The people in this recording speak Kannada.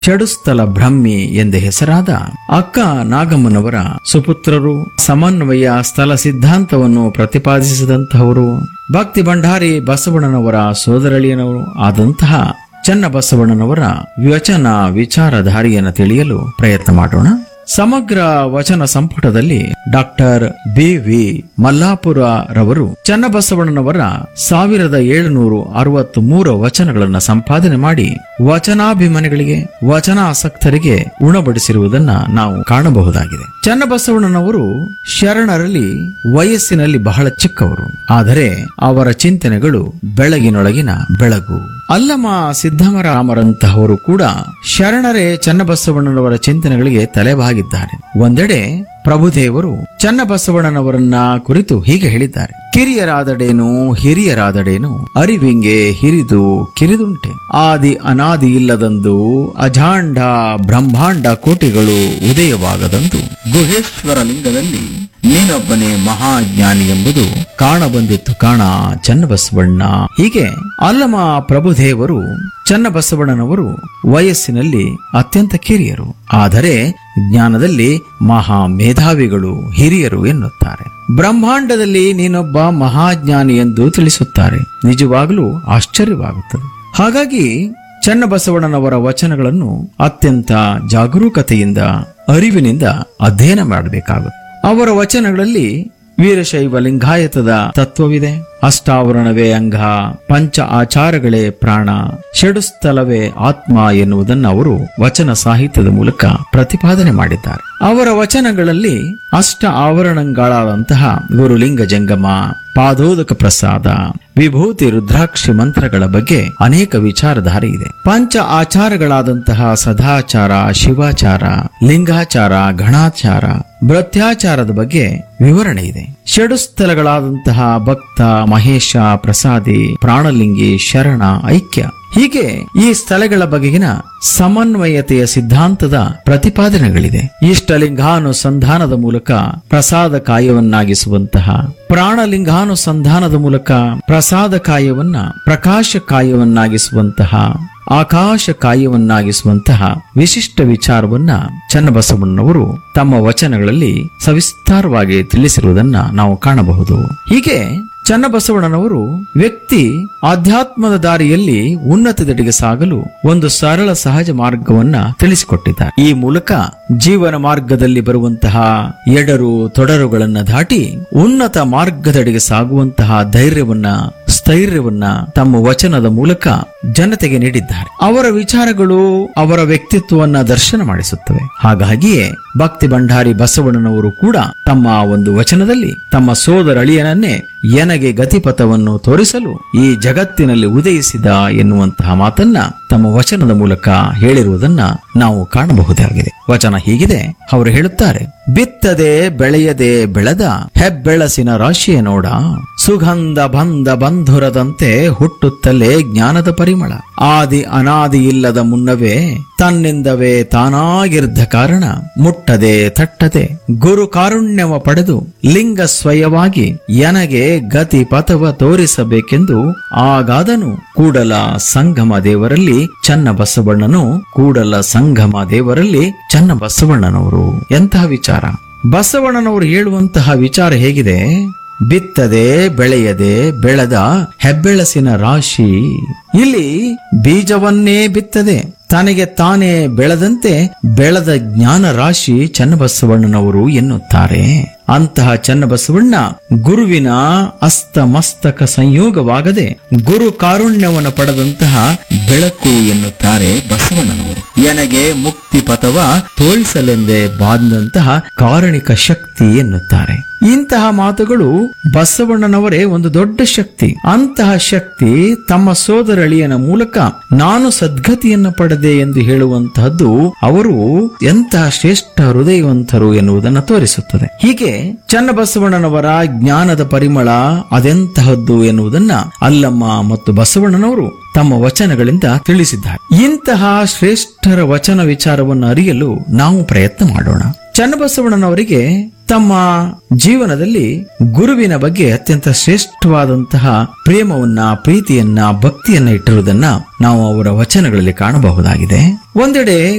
ಚಡುಸ್ಥಲ ಬ್ರಹ್ಮಿ ಎಂದೇ ಹೆಸರಾದ ಅಕ್ಕ ನಾಗಮ್ಮನವರ ಸುಪುತ್ರರು ಸಮನ್ವಯ ಸ್ಥಳ ಸಿದ್ಧಾಂತವನ್ನು ಪ್ರತಿಪಾದಿಸಿದಂತಹವರು ಭಕ್ತಿ ಭಂಡಾರಿ ಬಸವಣ್ಣನವರ ಸೋದರಳಿಯನವರು ಆದಂತಹ ಚನ್ನಬಸವಣ್ಣನವರ ವಚನ ವಿಚಾರಧಾರಿಯನ್ನು ತಿಳಿಯಲು ಪ್ರಯತ್ನ ಮಾಡೋಣ ಸಮಗ್ರ ವಚನ ಸಂಪುಟದಲ್ಲಿ ಡಾಕ್ಟರ್ ಬಿ ವಿ ಮಲ್ಲಾಪುರ ರವರು ಚನ್ನಬಸವಣ್ಣನವರ ಸಾವಿರದ ಏಳುನೂರು ಅರವತ್ತ್ ಮೂರು ವಚನಗಳನ್ನು ಸಂಪಾದನೆ ಮಾಡಿ ವಚನಾಭಿಮಾನಿಗಳಿಗೆ ವಚನಾಸಕ್ತರಿಗೆ ಉಣಬಡಿಸಿರುವುದನ್ನ ನಾವು ಕಾಣಬಹುದಾಗಿದೆ ಚನ್ನಬಸವಣ್ಣನವರು ಶರಣರಲ್ಲಿ ವಯಸ್ಸಿನಲ್ಲಿ ಬಹಳ ಚಿಕ್ಕವರು ಆದರೆ ಅವರ ಚಿಂತನೆಗಳು ಬೆಳಗಿನೊಳಗಿನ ಬೆಳಗು ಅಲ್ಲಮ ಸಿದ್ದರಾಮರಂತಹವರು ಕೂಡ ಶರಣರೇ ಚನ್ನಬಸವಣ್ಣನವರ ಚಿಂತನೆಗಳಿಗೆ ತಲೆಬಾಗಿದ್ದಾರೆ ಒಂದೆಡೆ ಪ್ರಭುದೇವರು ಚನ್ನಬಸವಣ್ಣನವರನ್ನ ಕುರಿತು ಹೀಗೆ ಹೇಳಿದ್ದಾರೆ ಕಿರಿಯರಾದಡೇನು ಹಿರಿಯರಾದಡೇನು ಅರಿವಿಂಗೆ ಹಿರಿದು ಕಿರಿದುಂಟೆ ಆದಿ ಅನಾದಿ ಇಲ್ಲದಂದು ಅಜಾಂಡ ಬ್ರಹ್ಮಾಂಡ ಕೋಟಿಗಳು ಉದಯವಾಗದಂದು ಗುಹೇಶ್ವರ ಲಿಂಗದಲ್ಲಿ ನೀನೊಬ್ಬನೇ ಮಹಾಜ್ಞಾನಿ ಎಂಬುದು ಕಾಣಬಂದಿತ್ತು ಕಾಣ ಚನ್ನಬಸವಣ್ಣ ಹೀಗೆ ಅಲ್ಲಮ ಪ್ರಭುದೇವರು ಚನ್ನಬಸವಣ್ಣನವರು ವಯಸ್ಸಿನಲ್ಲಿ ಅತ್ಯಂತ ಕಿರಿಯರು ಆದರೆ ಜ್ಞಾನದಲ್ಲಿ ಮಹಾ ಮೇಧಾವಿಗಳು ಹಿರಿಯರು ಎನ್ನುತ್ತಾರೆ ಬ್ರಹ್ಮಾಂಡದಲ್ಲಿ ನೀನೊಬ್ಬ ಮಹಾಜ್ಞಾನಿ ಎಂದು ತಿಳಿಸುತ್ತಾರೆ ನಿಜವಾಗಲೂ ಆಶ್ಚರ್ಯವಾಗುತ್ತದೆ ಹಾಗಾಗಿ ಚನ್ನಬಸವಣ್ಣನವರ ವಚನಗಳನ್ನು ಅತ್ಯಂತ ಜಾಗರೂಕತೆಯಿಂದ ಅರಿವಿನಿಂದ ಅಧ್ಯಯನ ಮಾಡಬೇಕಾಗುತ್ತೆ ಅವರ ವಚನಗಳಲ್ಲಿ ವೀರಶೈವ ಲಿಂಗಾಯತದ ತತ್ವವಿದೆ ಅಷ್ಟಾವರಣವೇ ಅಂಗ ಪಂಚ ಆಚಾರಗಳೇ ಪ್ರಾಣ ಷಡುಸ್ಥಲವೇ ಆತ್ಮ ಎನ್ನುವುದನ್ನು ಅವರು ವಚನ ಸಾಹಿತ್ಯದ ಮೂಲಕ ಪ್ರತಿಪಾದನೆ ಮಾಡಿದ್ದಾರೆ ಅವರ ವಚನಗಳಲ್ಲಿ ಅಷ್ಟ ಆವರಣಗಳಾದಂತಹ ಗುರುಲಿಂಗ ಜಂಗಮ ಪಾದೋದಕ ಪ್ರಸಾದ ವಿಭೂತಿ ರುದ್ರಾಕ್ಷಿ ಮಂತ್ರಗಳ ಬಗ್ಗೆ ಅನೇಕ ವಿಚಾರಧಾರೆ ಇದೆ ಪಂಚ ಆಚಾರಗಳಾದಂತಹ ಸದಾಚಾರ ಶಿವಾಚಾರ ಲಿಂಗಾಚಾರ ಗಣಾಚಾರ ಭೃತ್ಯಾಚಾರದ ಬಗ್ಗೆ ವಿವರಣೆ ಇದೆ ಷಡುಸ್ಥಲಗಳಾದಂತಹ ಭಕ್ತ ಮಹೇಶ ಪ್ರಸಾದಿ ಪ್ರಾಣಲಿಂಗಿ ಶರಣ ಐಕ್ಯ ಹೀಗೆ ಈ ಸ್ಥಳಗಳ ಬಗೆಗಿನ ಸಮನ್ವಯತೆಯ ಸಿದ್ಧಾಂತದ ಪ್ರತಿಪಾದನೆಗಳಿದೆ ಇಷ್ಟಲಿಂಗಾನುಸಂಧಾನದ ಮೂಲಕ ಪ್ರಸಾದ ಕಾಯವನ್ನಾಗಿಸುವಂತಹ ಪ್ರಾಣಲಿಂಗಾನುಸಂಧಾನದ ಮೂಲಕ ಪ್ರಸಾದ ಕಾಯವನ್ನ ಪ್ರಕಾಶ ಕಾಯವನ್ನಾಗಿಸುವಂತಹ ಆಕಾಶ ಕಾಯವನ್ನಾಗಿಸುವಂತಹ ವಿಶಿಷ್ಟ ವಿಚಾರವನ್ನ ಚನ್ನಬಸವಣ್ಣನವರು ತಮ್ಮ ವಚನಗಳಲ್ಲಿ ಸವಿಸ್ತಾರವಾಗಿ ತಿಳಿಸಿರುವುದನ್ನ ನಾವು ಕಾಣಬಹುದು ಹೀಗೆ ಚನ್ನಬಸವಣ್ಣನವರು ವ್ಯಕ್ತಿ ಆಧ್ಯಾತ್ಮದ ದಾರಿಯಲ್ಲಿ ಉನ್ನತದೆಡೆಗೆ ಸಾಗಲು ಒಂದು ಸರಳ ಸಹಜ ಮಾರ್ಗವನ್ನ ತಿಳಿಸಿಕೊಟ್ಟಿದ್ದಾರೆ ಈ ಮೂಲಕ ಜೀವನ ಮಾರ್ಗದಲ್ಲಿ ಬರುವಂತಹ ಎಡರು ತೊಡರುಗಳನ್ನ ದಾಟಿ ಉನ್ನತ ಮಾರ್ಗದೆಡೆಗೆ ಸಾಗುವಂತಹ ಧೈರ್ಯವನ್ನ ಸ್ಥೈರ್ಯವನ್ನ ತಮ್ಮ ವಚನದ ಮೂಲಕ ಜನತೆಗೆ ನೀಡಿದ್ದಾರೆ ಅವರ ವಿಚಾರಗಳು ಅವರ ವ್ಯಕ್ತಿತ್ವವನ್ನ ದರ್ಶನ ಮಾಡಿಸುತ್ತವೆ ಹಾಗಾಗಿಯೇ ಭಕ್ತಿ ಭಂಡಾರಿ ಬಸವಣ್ಣನವರು ಕೂಡ ತಮ್ಮ ಒಂದು ವಚನದಲ್ಲಿ ತಮ್ಮ ಸೋದರಳಿಯನನ್ನೇ ಎನಗೆ ಗತಿಪಥವನ್ನು ತೋರಿಸಲು ಈ ಜಗತ್ತಿನಲ್ಲಿ ಉದಯಿಸಿದ ಎನ್ನುವಂತಹ ಮಾತನ್ನ ತಮ್ಮ ವಚನದ ಮೂಲಕ ಹೇಳಿರುವುದನ್ನ ನಾವು ಕಾಣಬಹುದಾಗಿದೆ ವಚನ ಹೀಗಿದೆ ಅವರು ಹೇಳುತ್ತಾರೆ ಬಿತ್ತದೆ ಬೆಳೆಯದೆ ಬೆಳೆದ ಹೆಬ್ಬೆಳಸಿನ ರಾಶಿಯ ನೋಡ ಸುಗಂಧ ಬಂಧ ಬಂಧುರದಂತೆ ಹುಟ್ಟುತ್ತಲೇ ಜ್ಞಾನದ ಪರಿಮಳ ಆದಿ ಅನಾದಿ ಇಲ್ಲದ ಮುನ್ನವೇ ತನ್ನಿಂದವೇ ತಾನಾಗಿರ್ದ ಕಾರಣ ಮುಟ್ಟದೆ ತಟ್ಟದೆ ಗುರು ಕಾರುಣ್ಯವ ಪಡೆದು ಲಿಂಗ ಸ್ವಯವಾಗಿ ಎನಗೆ ಗತಿ ಪಥವ ತೋರಿಸಬೇಕೆಂದು ಆಗಾದನು ಕೂಡಲ ಸಂಗಮ ದೇವರಲ್ಲಿ ಚನ್ನ ಬಸವಣ್ಣನು ಕೂಡಲ ಸಂಗಮ ದೇವರಲ್ಲಿ ಚನ್ನ ಬಸವಣ್ಣನವರು ಎಂತಹ ವಿಚಾರ ಬಸವಣ್ಣನವರು ಹೇಳುವಂತಹ ವಿಚಾರ ಹೇಗಿದೆ ಬಿತ್ತದೆ ಬೆಳೆಯದೆ ಬೆಳೆದ ಹೆಬ್ಬೆಳಸಿನ ರಾಶಿ ಇಲ್ಲಿ ಬೀಜವನ್ನೇ ಬಿತ್ತದೆ ತನಗೆ ತಾನೇ ಬೆಳೆದಂತೆ ಬೆಳೆದ ಜ್ಞಾನ ರಾಶಿ ಚನ್ನಬಸವಣ್ಣನವರು ಎನ್ನುತ್ತಾರೆ ಅಂತಹ ಚನ್ನಬಸವಣ್ಣ ಗುರುವಿನ ಅಸ್ತಮಸ್ತಕ ಸಂಯೋಗವಾಗದೆ ಗುರು ಕಾರುಣ್ಯವನ್ನು ಪಡೆದಂತಹ ಬೆಳಕು ಎನ್ನುತ್ತಾರೆ ಬಸವಣ್ಣನವರು ಎನಗೆ ಮುಕ್ತಿ ಪಥವ ತೋರಿಸಲೆಂದೇ ಬಾಂದಂತಹ ಕಾರಣಿಕ ಶಕ್ತಿ ಎನ್ನುತ್ತಾರೆ ಇಂತಹ ಮಾತುಗಳು ಬಸವಣ್ಣನವರೇ ಒಂದು ದೊಡ್ಡ ಶಕ್ತಿ ಅಂತಹ ಶಕ್ತಿ ತಮ್ಮ ಸೋದರಳಿಯನ ಮೂಲಕ ನಾನು ಸದ್ಗತಿಯನ್ನು ಪಡೆದೆ ಎಂದು ಹೇಳುವಂತಹದ್ದು ಅವರು ಎಂತಹ ಶ್ರೇಷ್ಠ ಹೃದಯವಂತರು ಎನ್ನುವುದನ್ನು ತೋರಿಸುತ್ತದೆ ಹೀಗೆ ಚನ್ನಬಸವಣ್ಣನವರ ಜ್ಞಾನದ ಪರಿಮಳ ಅದೆಂತಹದ್ದು ಎನ್ನುವುದನ್ನ ಅಲ್ಲಮ್ಮ ಮತ್ತು ಬಸವಣ್ಣನವರು ತಮ್ಮ ವಚನಗಳಿಂದ ತಿಳಿಸಿದ್ದಾರೆ ಇಂತಹ ಶ್ರೇಷ್ಠರ ವಚನ ವಿಚಾರವನ್ನು ಅರಿಯಲು ನಾವು ಪ್ರಯತ್ನ ಮಾಡೋಣ ಚನ್ನಬಸವಣ್ಣನವರಿಗೆ ತಮ್ಮ ಜೀವನದಲ್ಲಿ ಗುರುವಿನ ಬಗ್ಗೆ ಅತ್ಯಂತ ಶ್ರೇಷ್ಠವಾದಂತಹ ಪ್ರೇಮವನ್ನ ಪ್ರೀತಿಯನ್ನ ಭಕ್ತಿಯನ್ನ ಇಟ್ಟಿರುವುದನ್ನ ನಾವು ಅವರ ವಚನಗಳಲ್ಲಿ ಕಾಣಬಹುದಾಗಿದೆ ಒಂದೆಡೆ